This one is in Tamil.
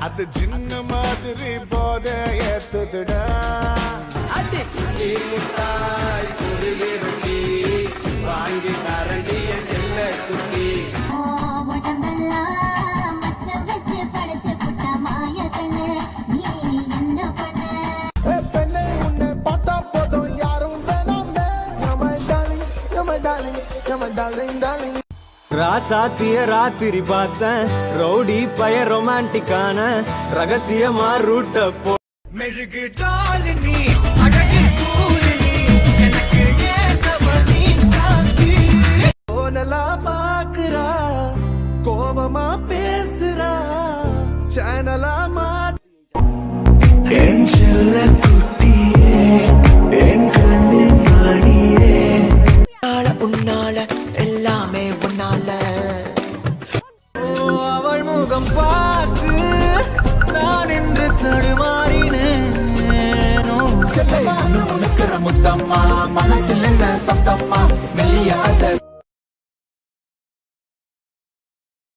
அது சின்ன மாதிரி போத ஏத்துதுடா அடி குட்டி முட்டாய் குருவி ரொட்டி வாங்கி தரண்டிய செல்ல குட்டி உடம்பெல்லாம் மச்சம் வச்சு படைச்சு புட்ட மாய கண்ணு நீ என்ன பண்ண ஏ பெண்ணே உன்னை பார்த்தா போதும் யாரும் வேணாமே You're my darling, you're my darling, you're my darling, darling. ராசாத்திய ராத்திரி பார்த்தேன் ரவுடி பய ரொமான்டிக்கான ரகசியமா ரூட்ட போ மெழுகு டாலினி அழகு சூழினி எனக்கு ஏத்தவனி காந்தி ஓனலா பாக்குறா கோபமா பேசுறா சேனலா மா என் செல்ல குட்டியே என் கண்ணின் மணியே உன்னால உன்னால எல்லாமே உன்னால ஓ அவள் முகம் பார்த்து நான் இன்று தடுமாறினேன் உனக்கிற முத்தம்மா மனசு